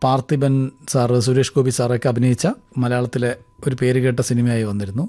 Parthiban sir Suresh Gopi സാറൊക്കെ അഭിനയിച്ച മലയാളത്തിലെ ഒരു പേരുകേട്ട സിനിമയായി വന്നിരുന്നു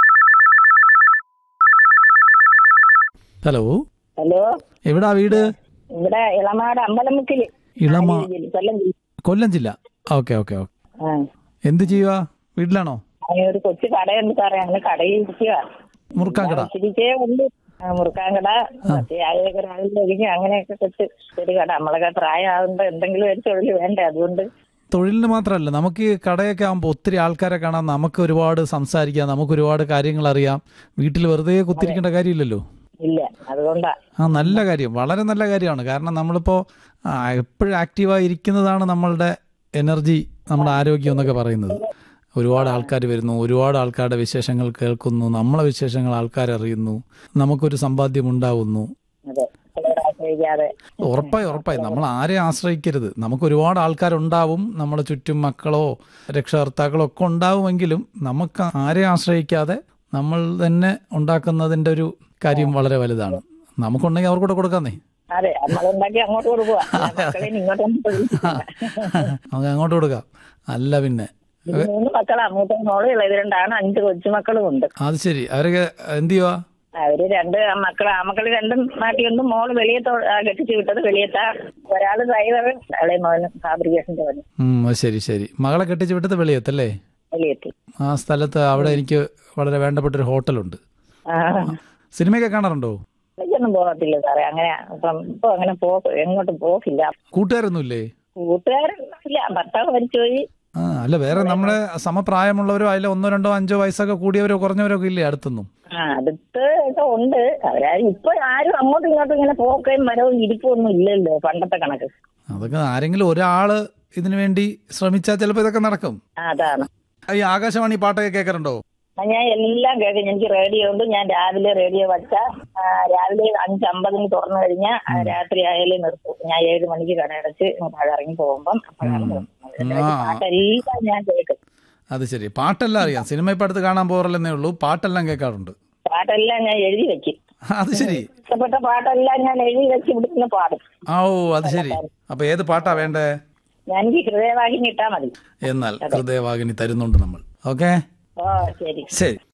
ഹലോ ഹലോ എവിടാ വീട് ഇവിടെ ഇളമാട് അമ്പലമുക്കില് ഇളമ ജില്ല- കൊല്ലം ജില്ല. കൊല്ലം ജില്ല ഓക്കെ ഓക്കെ ഓക്കെ ആ എന്ത് ചെയ്യുക വീട്ടിലാണോ അങ്ങനെ ഒരു കൊച്ചു കടയുണ്ട് സാറേ അങ്ങനെ കടയിൽ ഇരിക്കുക മുറുക്കാക്കട ഇച്ചിരിക്കേ ഉണ്ട് ആ, മുറുക്കാൻകട അത്യാവശ്യമൊക്കെ രാവിലെ ഒഴിഞ്ഞ് അങ്ങനെയൊക്കെ കൊച്ചു ഒരു കട നമ്മളൊക്കെ പ്രായമാകുമ്പോ എന്തെങ്കിലും ഒരു തൊഴിൽ വേണ്ടേ അതുകൊണ്ട് തൊഴിലിന് മാത്രമല്ല നമുക്ക് ഈ കടയൊക്കെ ആകുമ്പോൾ ഒത്തിരി ആൾക്കാരെ കാണാം നമുക്ക് ഒരുപാട് സംസാരിക്കാം നമുക്ക് ഒരുപാട് കാര്യങ്ങൾ അറിയാം വീട്ടിൽ വെറുതെ കുത്തിരിക്കേണ്ട കാര്യമില്ലല്ലോ ഇല്ല അതുകൊണ്ടാ ആ നല്ല കാര്യം വളരെ നല്ല കാര്യമാണ് കാരണം നമ്മളിപ്പോൾ എപ്പോഴും ആക്റ്റീവായി ഇരിക്കുന്നതാണ് നമ്മളുടെ എനർജി നമ്മുടെ ആരോഗ്യം എന്നൊക്കെ പറയുന്നത് ഒരുപാട് ആൾക്കാർ വരുന്നു ഒരുപാട് ആൾക്കാരുടെ വിശേഷങ്ങൾ കേൾക്കുന്നു നമ്മളെ വിശേഷങ്ങൾ ആൾക്കാർ അറിയുന്നു നമുക്കൊരു സമ്പാദ്യം ഉണ്ടാവുന്നു അതെ ചിലരെ ആശ്രയിക്കാതെ ഉറപ്പായി ഉറപ്പായി നമ്മൾ ആരെയും ആശ്രയിക്കരുത് നമുക്ക് ഒരുപാട് ആൾക്കാരുണ്ടാവും നമ്മുടെ ചുറ്റും മക്കളോ രക്ഷകർത്താക്കളോ ഒക്കെ ഉണ്ടാവുമെങ്കിലും നമുക്ക് ആരെയും ആശ്രയിക്കാതെ നമ്മൾ തന്നെ ഉണ്ടാക്കുന്നതിന്റെ ഒരു കാര്യം വളരെ വലുതാണ് നമുക്കുണ്ടെങ്കിൽ അവർക്കൂടെ കൊടുക്കാന്നേ അതെ നമ്മളുണ്ടാക്കി അങ്ങോട്ട് കൊടുക്കുക മക്കളെ ഇങ്ങോട്ടൊന്നും തൊഴിലില്ല. നമുക്ക് അങ്ങോട്ട് കൊടുക്കാം അല്ല പിന്നെ ഇത് മൂന്ന് മക്കളാ മൂത്ത മോള് ഇളയത് രണ്ടാണ് അഞ്ച് കൊച്ചുമക്കളും ഉണ്ട് അത് ശരി അവരൊക്കെ എന്ത് ചെയ്യുക അവര് രണ്ട് മക്കള് ആ മക്കള് രണ്ടും നാട്ടിലുണ്ട് മോള് വെളിയത്തോ ആ, കെട്ടിച്ചു വിട്ടത് വെളിയത്താ ഒരാള് ഡ്രൈവർ ഇളയ മോന് ഫാബ്രിക്കേഷന്റെ പണി ഉം, അത് ശരി ശരി മകളെ കെട്ടിച്ച് വിട്ടത് വെളിയത്തല്ലേ വെളിയെത്തി ആ സ്ഥലത്ത് അവിടെ എനിക്ക് വളരെ വേണ്ടപ്പെട്ട ഒരു ഹോട്ടലുണ്ട് ആ സിനിമയൊക്കെ കാണാറുണ്ടോ ഒന്നും പോകത്തില്ല സാറേ അങ്ങനെ ഇപ്പം ഇപ്പൊ അങ്ങനെ പോ എങ്ങോട്ടും പോകില്ല കൂട്ടുകാരൊന്നുമില്ലേ കൂട്ടുകാരൻ ഇല്ല ഭർത്താവ് മരിച്ചുപോയി ആ അല്ല വേറെ നമ്മുടെ സമപ്രായമുള്ളവരോ അതിൽ ഒന്നോ രണ്ടോ അഞ്ചോ വയസ്സൊക്കെ കൂടിയവരോ കുറഞ്ഞവരോ ഒക്കെ ഇല്ലേ അടുത്തൊന്നും ആ അടുത്ത് ഒക്കെ ഉണ്ട് അവരാരും ഇപ്പൊ ആരും അങ്ങോട്ടും ഇങ്ങോട്ടും ഇങ്ങനെ പോക്കുകയും വരവും ഇരിപ്പൊന്നും ഇല്ലല്ലോ പണ്ടത്തെ കണക്ക് അതൊക്കെ ആരെങ്കിലും ഒരാള് ഇതിനു വേണ്ടി ശ്രമിച്ചാൽ ചിലപ്പോൾ ഇതൊക്കെ നടക്കും ആ, അതാണ് ഈ ആകാശവാണി പാട്ടൊക്കെ കേൾക്കാറുണ്ടോ ആ, ഞാൻ എല്ലാം കേൾക്കും എനിക്ക് റേഡിയോ ഉണ്ട് ഞാൻ രാവിലെ റേഡിയോ വച്ച രാവിലെ അഞ്ചമ്പതിന് തുറന്നു കഴിഞ്ഞാൽ രാത്രി ആയാലും നിർത്തും ഞാൻ ഏഴ് മണിക്ക് കടയടച്ച് താഴെ ഇറങ്ങി പോകുമ്പം അപ്പോഴാണ് നിർത്തുന്നത് എന്നിട്ട് ആ. പാട്ടെല്ലാം ഞാൻ കേൾക്കും അത് ശരി പാട്ടെല്ലാം അറിയാം സിനിമ ഇപ്പം അടുത്ത് കാണാൻ പോകാറില്ലെന്നേ ഉള്ളൂ പാട്ടെല്ലാം കേൾക്കാറുണ്ട് പാട്ടെല്ലാം ഞാൻ എഴുതി വെക്കും അത് ശരി ഇഷ്ടപ്പെട്ട പാട്ടെല്ലാം ഞാൻ എഴുതി വെച്ച് ഇവിടുന്ന് പാടും ആ ഓ അത് ശരി അപ്പൊ ഏത് പാട്ടാ വേണ്ടേ ഞാൻ എനിക്ക് ഹൃദയവാഹിനി ഇട്ടാ മതി എന്നാൽ ഹൃദയവാഹിനി തരുന്നുണ്ട് നമ്മൾ ഓക്കെ ഓ ശരി ശരി